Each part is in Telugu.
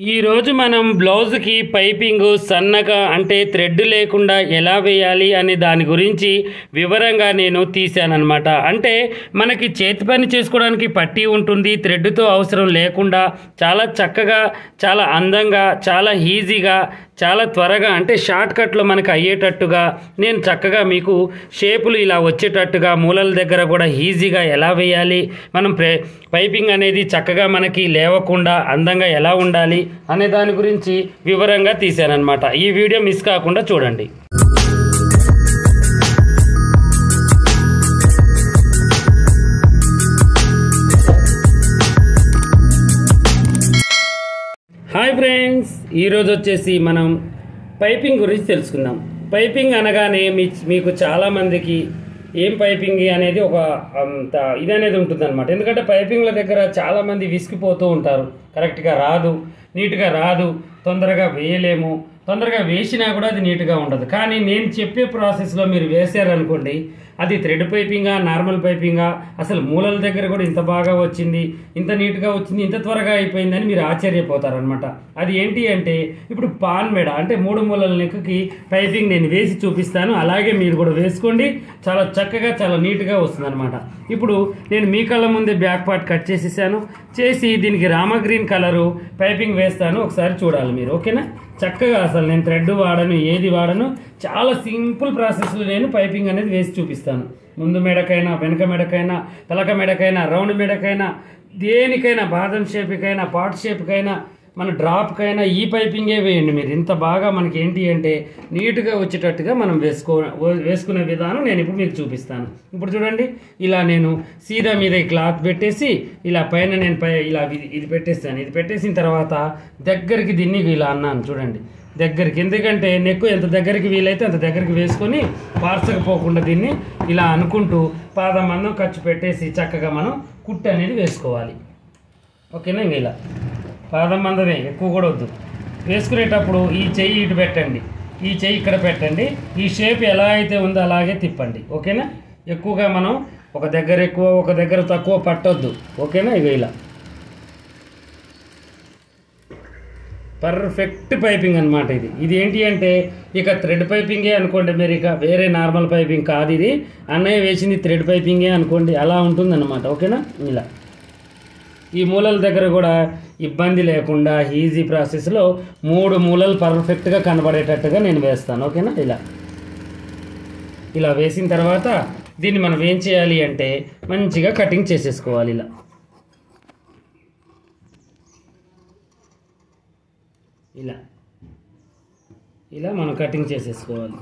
ఈ రోజు మనం బ్లౌజ్కి పైపింగ్ సన్నగా అంటే థ్రెడ్ లేకుండా ఎలా వేయాలి అనే దాని గురించి వివరంగా నేను తీశానన్నమాట అంటే మనకి చేతి పని చేసుకోవడానికి పట్టి ఉంటుంది థ్రెడ్తో అవసరం లేకుండా చాలా చక్కగా చాలా అందంగా చాలా ఈజీగా చాలా త్వరగా అంటే షార్ట్ కట్లో మనకు అయ్యేటట్టుగా నేను చక్కగా మీకు షేపులు ఇలా వచ్చేటట్టుగా మూలల దగ్గర కూడా ఈజీగా ఎలా వేయాలి మనం ప్రే పైపింగ్ అనేది చక్కగా మనకి లేవకుండా అందంగా ఎలా ఉండాలి అనే దాని గురించి వివరంగా తీశానన్నమాట ఈ వీడియో మిస్ కాకుండా చూడండి హాయ్ ఫ్రెండ్స్ ఈరోజు వచ్చేసి మనం పైపింగ్ గురించి తెలుసుకుందాం పైపింగ్ అనగానే మీ మీకు చాలామందికి ఏం పైపింగ్ అనేది ఒక అంత ఇది అనేది ఉంటుంది అనమాట ఎందుకంటే పైపింగ్ల దగ్గర చాలామంది విసిగిపోతూ ఉంటారు కరెక్ట్గా రాదు నీట్గా రాదు తొందరగా వేయలేము తొందరగా వేసినా కూడా అది నీట్గా ఉండదు కానీ నేను చెప్పే ప్రాసెస్లో మీరు వేసారనుకోండి అది థ్రెడ్ పైపింగా నార్మల్ పైపింగా అసలు మూలల దగ్గర కూడా ఇంత బాగా వచ్చింది ఇంత నీట్గా వచ్చింది ఇంత త్వరగా అయిపోయిందని మీరు ఆశ్చర్యపోతారనమాట అది ఏంటి అంటే ఇప్పుడు పాన్ మెడ అంటే మూడు మూలల నెక్కి పైపింగ్ నేను వేసి చూపిస్తాను అలాగే మీరు కూడా వేసుకోండి చాలా చక్కగా చాలా నీట్గా వస్తుందన్నమాట ఇప్పుడు నేను మీ కళ్ళ ముందే బ్యాక్ పార్ట్ కట్ చేసేసాను చేసి దీనికి రామ గ్రీన్ కలరు పైపింగ్ వేస్తాను ఒకసారి చూడాలి మీరు ఓకేనా చక్కగా అసలు నేను థ్రెడ్ వాడను ఏది వాడను చాలా సింపుల్ ప్రాసెస్లో నేను పైపింగ్ అనేది వేసి చూపిస్తాను ముందు మెడకైనా వెనక మెడకైనా తలక మెడకైనా రౌండ్ మెడకైనా దేనికైనా బాదం షేప్కైనా పాట్ షేప్కైనా మన డ్రాప్కైనా ఈ పైపింగే వేయండి మీరు ఇంత బాగా మనకి ఏంటి అంటే నీట్గా వచ్చేటట్టుగా మనం వేసుకో వేసుకునే విధానం నేను ఇప్పుడు మీకు చూపిస్తాను ఇప్పుడు చూడండి ఇలా నేను సీదా మీద ఈ క్లాత్ పెట్టేసి ఇలా పైన నేను పై ఇలా ఇది ఇది పెట్టేస్తాను ఇది పెట్టేసిన తర్వాత దగ్గరికి దీన్ని ఇలా అన్నాను చూడండి దగ్గరికి ఎందుకంటే నెక్కు ఎంత దగ్గరికి వీలైతే అంత దగ్గరికి వేసుకొని పార్సకపోకుండా దీన్ని ఇలా అనుకుంటూ పాదం మందం ఖర్చు పెట్టేసి చక్కగా మనం కుట్టు అనేది వేసుకోవాలి ఓకేనా ఇంక ఇలా పాదం మందమే ఎక్కువ కూడా వద్దు వేసుకునేటప్పుడు ఈ చెయ్యి ఇటు పెట్టండి ఈ చెయ్యి ఇక్కడ పెట్టండి ఈ షేప్ ఎలా అయితే ఉందో అలాగే తిప్పండి ఓకేనా ఎక్కువగా మనం ఒక దగ్గర ఎక్కువ ఒక దగ్గర తక్కువ పట్టొద్దు ఓకేనా ఇక ఇలా పర్ఫెక్ట్ పైపింగ్ అనమాట ఇది ఇది ఏంటి అంటే ఇక థ్రెడ్ పైపింగే అనుకోండి మీరు ఇక వేరే నార్మల్ పైపింగ్ కాదు ఇది అన్నయ్య వేసింది థ్రెడ్ పైపింగే అనుకోండి అలా ఉంటుంది అనమాట ఓకేనా ఇలా ఈ మూలల దగ్గర కూడా ఇబ్బంది లేకుండా ఈజీ ప్రాసెస్లో మూడు మూలలు పర్ఫెక్ట్గా కనబడేటట్టుగా నేను వేస్తాను ఓకేనా ఇలా ఇలా వేసిన తర్వాత దీన్ని మనం ఏం చేయాలి అంటే మంచిగా కటింగ్ చేసేసుకోవాలి ఇలా ఇలా ఇలా మనం కటింగ్ చేసేసుకోవాలి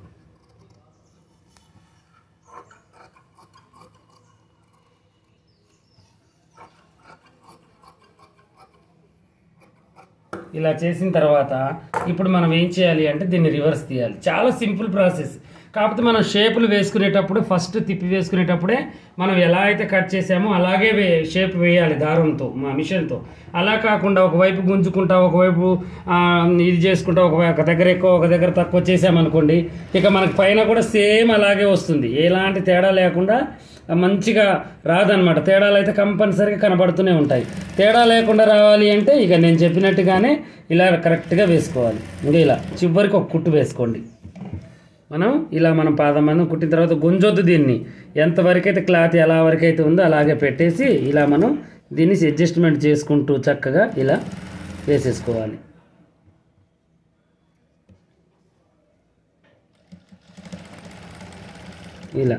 ఇలా చేసిన తర్వాత ఇప్పుడు మనం ఏం చేయాలి అంటే దీన్ని రివర్స్ తీయాలి చాలా సింపుల్ ప్రాసెస్ కాకపోతే మనం షేపులు వేసుకునేటప్పుడు ఫస్ట్ తిప్పి వేసుకునేటప్పుడే మనం ఎలా అయితే కట్ చేసామో అలాగే వే షేప్ వేయాలి దారంతో మా మిషన్తో అలా కాకుండా ఒకవైపు గుంజుకుంటా ఒకవైపు ఆ, ఇది చేసుకుంటా ఒక ఒక దగ్గర ఎక్కువ ఒక దగ్గర తక్కువ చేసామనుకోండి ఇక మనకు పైన కూడా సేమ్ అలాగే వస్తుంది ఎలాంటి తేడా లేకుండా మంచిగా రాదనమాట తేడాలు అయితే కంపల్సరీగా కనబడుతూనే ఉంటాయి తేడా లేకుండా రావాలి అంటే ఇక నేను చెప్పినట్టుగానే ఇలా కరెక్ట్గా వేసుకోవాలి ఇంకా ఇలా చివరికి ఒక కుట్టు వేసుకోండి మనం ఇలా మనం పాదం మందం కుట్టిన తర్వాత గుంజొద్దు దీన్ని ఎంతవరకు అయితే క్లాత్ ఎలా వరకు అయితే ఉందో అలాగే పెట్టేసి ఇలా మనం దీన్ని అడ్జస్ట్మెంట్ చేసుకుంటూ చక్కగా ఇలా వేసేసుకోవాలి ఇలా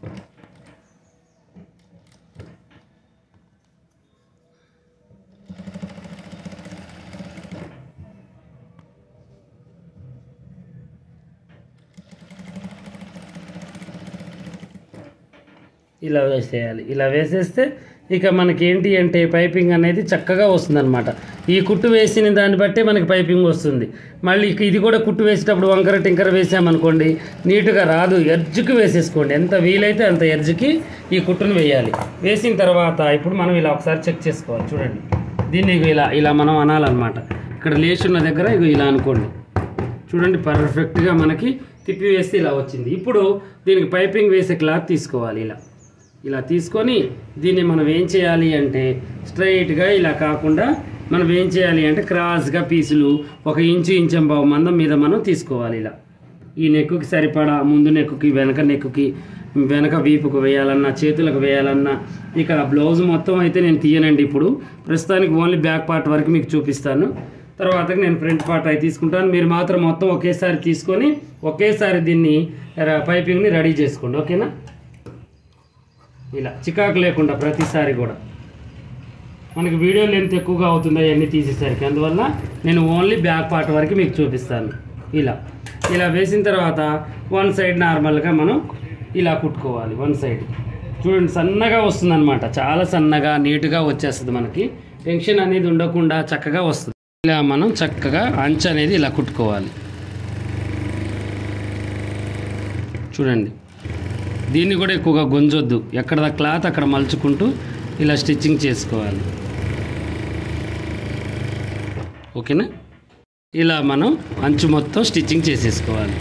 ఇలా వేసేయాలి ఇలా వేసేస్తే ఇక మనకి ఏంటి అంటే పైపింగ్ అనేది చక్కగా వస్తుందన్నమాట ఈ కుట్టు వేసిన దాన్ని బట్టే మనకి పైపింగ్ వస్తుంది మళ్ళీ ఇక ఇది కూడా కుట్టు వేసేటప్పుడు వంకర టింకర వేసామనుకోండి నీట్గా రాదు ఎర్జ్కి వేసేసుకోండి ఎంత వీలైతే అంత ఎర్జ్కి ఈ కుట్టును వేయాలి వేసిన తర్వాత ఇప్పుడు మనం ఇలా ఒకసారి చెక్ చేసుకోవాలి చూడండి దీన్ని ఇగో ఇలా ఇలా మనం అనాలన్నమాట ఇక్కడ లేచి ఉన్న దగ్గర ఇగో ఇలా అనుకోండి చూడండి పర్ఫెక్ట్గా మనకి తిప్పి వేస్తే ఇలా వచ్చింది ఇప్పుడు దీనికి పైపింగ్ వేసే క్లాత్ తీసుకోవాలి ఇలా ఇలా తీసుకొని దీన్ని మనం ఏం చేయాలి అంటే స్ట్రైట్గా ఇలా కాకుండా మనం ఏం చేయాలి అంటే క్రాస్గా పీసులు ఒక ఇంచు ఇంచం బావు మందం మీద మనం తీసుకోవాలి ఇలా ఈ నెక్కుకి సరిపడా ముందు నెక్కుకి వెనక నెక్కుకి వెనక వీపుకు వేయాలన్నా చేతులకు వేయాలన్నా ఇక బ్లౌజ్ మొత్తం అయితే నేను తీయనండి ఇప్పుడు ప్రస్తుతానికి ఓన్లీ బ్యాక్ పార్ట్ వరకు మీకు చూపిస్తాను తర్వాత నేను ఫ్రంట్ పార్ట్ అయి తీసుకుంటాను మీరు మాత్రం మొత్తం ఒకేసారి తీసుకొని ఒకేసారి దీన్ని ర- పైపింగ్ని రెడీ చేసుకోండి ఓకేనా ఇలా చికాకు లేకుండా ప్రతిసారి కూడా మనకి వీడియో లెంత్ ఎక్కువగా అవుతుంది అవన్నీ తీసేసరికి అందువల్ల నేను ఓన్లీ బ్యాక్ పార్ట్ వరకు మీకు చూపిస్తాను ఇలా ఇలా వేసిన తర్వాత వన్ సైడ్ నార్మల్గా మనం ఇలా కుట్టుకోవాలి వన్ సైడ్ చూడండి సన్నగా వస్తుంది అనమాట చాలా సన్నగా నీట్గా వచ్చేస్తుంది మనకి టెన్షన్ అనేది ఉండకుండా చక్కగా వస్తుంది ఇలా మనం చక్కగా అంచు అనేది ఇలా కుట్టుకోవాలి చూడండి దీన్ని కూడా ఎక్కువగా గుంజొద్దు ఎక్కడ క్లాత్ అక్కడ మలుచుకుంటూ ఇలా స్టిచ్చింగ్ చేసుకోవాలి ఓకేనా ఇలా మనం అంచు మొత్తం స్టిచ్చింగ్ చేసేసుకోవాలి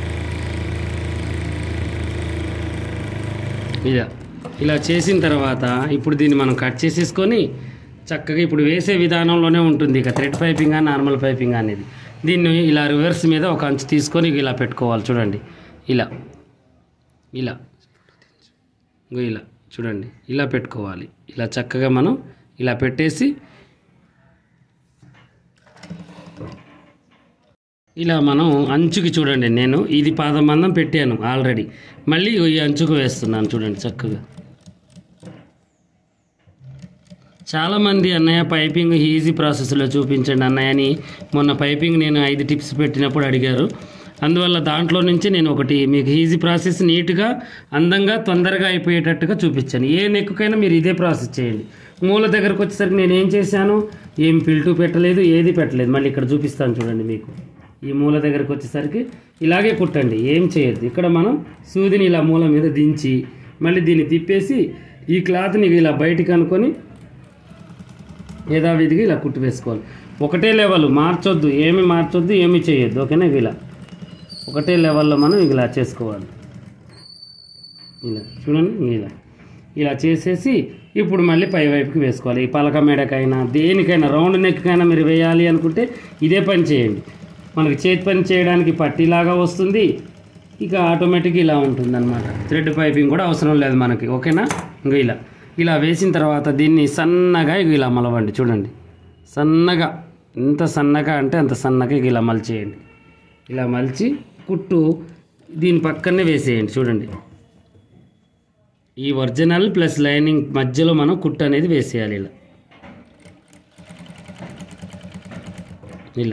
ఇలా ఇలా చేసిన తర్వాత ఇప్పుడు దీన్ని మనం కట్ చేసేసుకొని చక్కగా ఇప్పుడు వేసే విధానంలోనే ఉంటుంది ఇక థ్రెడ్ పైపింగ్ నార్మల్ పైపింగ్ అనేది దీన్ని ఇలా రివర్స్ మీద ఒక అంచు తీసుకొని ఇలా పెట్టుకోవాలి చూడండి ఇలా ఇలా ఇంకో ఇలా చూడండి ఇలా పెట్టుకోవాలి ఇలా చక్కగా మనం ఇలా పెట్టేసి ఇలా మనం అంచుకి చూడండి నేను ఇది పాదం మందం పెట్టాను ఆల్రెడీ మళ్ళీ ఈ అంచుకు వేస్తున్నాను చూడండి చక్కగా చాలామంది అన్నయ్య పైపింగ్ ఈజీ ప్రాసెస్లో చూపించండి అన్నయ్య అని మొన్న పైపింగ్ నేను ఐదు టిప్స్ పెట్టినప్పుడు అడిగారు అందువల్ల దాంట్లో నుంచి నేను ఒకటి మీకు ఈజీ ప్రాసెస్ నీట్గా అందంగా తొందరగా అయిపోయేటట్టుగా చూపించాను ఏ నెక్కుకైనా మీరు ఇదే ప్రాసెస్ చేయండి మూల దగ్గరకు వచ్చేసరికి నేను ఏం చేశాను ఏం పిల్టు పెట్టలేదు ఏది పెట్టలేదు మళ్ళీ ఇక్కడ చూపిస్తాను చూడండి మీకు ఈ మూల దగ్గరకు వచ్చేసరికి ఇలాగే కుట్టండి ఏం చేయొద్దు ఇక్కడ మనం సూదిని ఇలా మూల మీద దించి మళ్ళీ దీన్ని తిప్పేసి ఈ క్లాత్ని ఇలా బయటికి అనుకొని యథావిధిగా ఇలా కుట్టు వేసుకోవాలి ఒకటే లెవెల్ మార్చొద్దు ఏమి మార్చొద్దు ఏమి చేయొద్దు ఓకేనా ఇవి ఇలా ఒకటే లెవెల్లో మనం ఇలా చేసుకోవాలి ఇలా చూడండి ఇలా ఇలా చేసేసి ఇప్పుడు మళ్ళీ పై వైపుకి వేసుకోవాలి ఈ పలక మెడకైనా దేనికైనా రౌండ్ నెక్కైనా మీరు వేయాలి అనుకుంటే ఇదే పని చేయండి మనకి చేతి పని చేయడానికి పట్టీలాగా వస్తుంది ఇక ఆటోమేటిక్ ఇలా ఉంటుంది అనమాట థ్రెడ్ పైపింగ్ కూడా అవసరం లేదు మనకి ఓకేనా ఇంకా ఇలా ఇలా వేసిన తర్వాత దీన్ని సన్నగా ఇక ఇలా మలవండి చూడండి సన్నగా ఎంత సన్నగా అంటే అంత సన్నగా ఇక ఇలా మలిచేయండి ఇలా మలిచి కుట్టు దీని పక్కనే వేసేయండి చూడండి ఈ ఒరిజినల్ ప్లస్ లైనింగ్ మధ్యలో మనం కుట్టు అనేది వేసేయాలి ఇలా ఇలా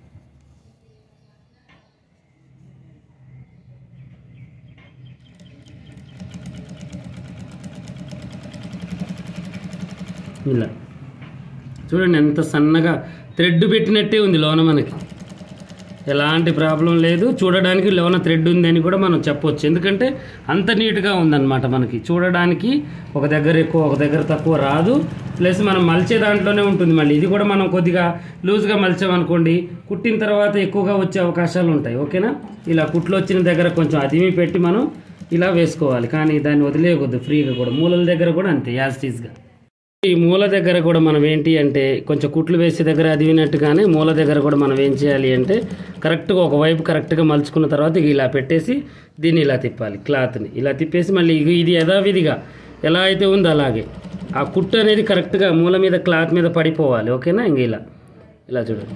ఇలా చూడండి ఎంత సన్నగా థ్రెడ్ పెట్టినట్టే ఉంది లోన మనకి ఎలాంటి ప్రాబ్లం లేదు చూడడానికి లోన థ్రెడ్ ఉందని కూడా మనం చెప్పొచ్చు ఎందుకంటే అంత నీట్గా ఉందన్నమాట మనకి చూడడానికి ఒక దగ్గర ఎక్కువ ఒక దగ్గర తక్కువ రాదు ప్లస్ మనం మలిచే దాంట్లోనే ఉంటుంది మళ్ళీ ఇది కూడా మనం కొద్దిగా లూజ్గా మలిచామనుకోండి కుట్టిన తర్వాత ఎక్కువగా వచ్చే అవకాశాలు ఉంటాయి ఓకేనా ఇలా కుట్లు వచ్చిన దగ్గర కొంచెం అదిమి పెట్టి మనం ఇలా వేసుకోవాలి కానీ దాన్ని వదిలేయకూడదు ఫ్రీగా కూడా మూలల దగ్గర కూడా అంతే యాజ్ టీజ్గా ఈ మూల దగ్గర కూడా మనం ఏంటి అంటే కొంచెం కుట్లు వేసే దగ్గర అది వినట్టుగానే మూల దగ్గర కూడా మనం ఏం చేయాలి అంటే కరెక్ట్గా ఒకవైపు కరెక్ట్గా మలుచుకున్న తర్వాత ఇక ఇలా పెట్టేసి దీన్ని ఇలా తిప్పాలి క్లాత్ని ఇలా తిప్పేసి మళ్ళీ ఇగ ఇది యథావిధిగా ఎలా అయితే ఉందో అలాగే ఆ కుట్టు అనేది కరెక్ట్గా మూల మీద క్లాత్ మీద పడిపోవాలి ఓకేనా ఇంక ఇలా ఇలా చూడండి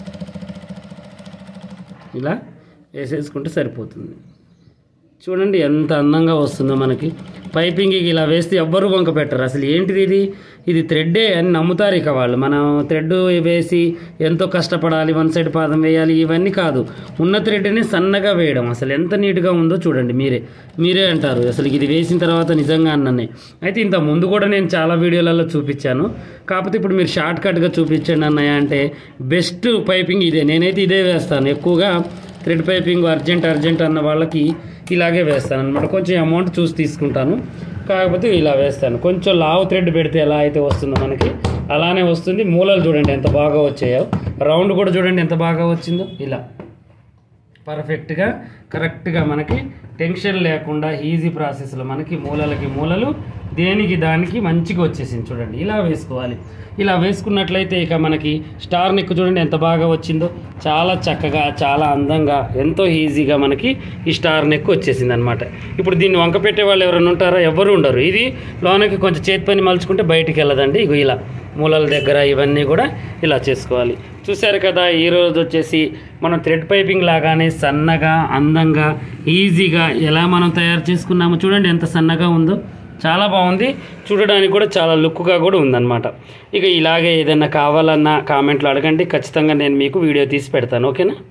ఇలా వేసేసుకుంటే సరిపోతుంది చూడండి ఎంత అందంగా వస్తుందో మనకి పైపింగ్ ఇలా వేస్తే ఎవ్వరు వంక పెట్టరు అసలు ఏంటిది ఇది ఇది థ్రెడ్డే అని నమ్ముతారు ఇక వాళ్ళు మనం థ్రెడ్ వేసి ఎంతో కష్టపడాలి వన్ సైడ్ పాదం వేయాలి ఇవన్నీ కాదు ఉన్న థ్రెడ్ని సన్నగా వేయడం అసలు ఎంత నీట్గా ఉందో చూడండి మీరే మీరే అంటారు అసలు ఇది వేసిన తర్వాత నిజంగా అన్ననే అయితే ఇంత ముందు కూడా నేను చాలా వీడియోలలో చూపించాను కాకపోతే ఇప్పుడు మీరు షార్ట్ కట్గా చూపించండి అన్నయ్య అంటే బెస్ట్ పైపింగ్ ఇదే నేనైతే ఇదే వేస్తాను ఎక్కువగా థ్రెడ్ పైపింగ్ అర్జెంట్ అర్జెంట్ అన్న వాళ్ళకి ఇలాగే వేస్తాను అనమాట కొంచెం అమౌంట్ చూసి తీసుకుంటాను కాకపోతే ఇలా వేస్తాను కొంచెం లావు థ్రెడ్ పెడితే ఎలా అయితే వస్తుందో మనకి అలానే వస్తుంది మూలలు చూడండి ఎంత బాగా వచ్చాయో రౌండ్ కూడా చూడండి ఎంత బాగా వచ్చిందో ఇలా పర్ఫెక్ట్గా కరెక్ట్గా మనకి టెన్షన్ లేకుండా ఈజీ ప్రాసెస్లో మనకి మూలలకి మూలలు దేనికి దానికి మంచిగా వచ్చేసింది చూడండి ఇలా వేసుకోవాలి ఇలా వేసుకున్నట్లయితే ఇక మనకి స్టార్ నెక్ చూడండి ఎంత బాగా వచ్చిందో చాలా చక్కగా చాలా అందంగా ఎంతో ఈజీగా మనకి ఈ స్టార్ నెక్ వచ్చేసింది అనమాట ఇప్పుడు దీన్ని వంక పెట్టే వాళ్ళు ఎవరైనా ఉంటారా ఎవరు ఉండరు ఇది లోనకి కొంచెం చేతి పని మలుచుకుంటే బయటికి వెళ్ళదండి ఇగో ఇలా మూలల దగ్గర ఇవన్నీ కూడా ఇలా చేసుకోవాలి చూశారు కదా ఈరోజు వచ్చేసి మనం థ్రెడ్ పైపింగ్ లాగానే సన్నగా అందంగా ఈజీగా ఎలా మనం తయారు చేసుకున్నామో చూడండి ఎంత సన్నగా ఉందో చాలా బాగుంది చూడడానికి కూడా చాలా లుక్గా కూడా ఉందన్నమాట ఇక ఇలాగే ఏదైనా కావాలన్నా కామెంట్లో అడగండి ఖచ్చితంగా నేను మీకు వీడియో తీసి పెడతాను ఓకేనా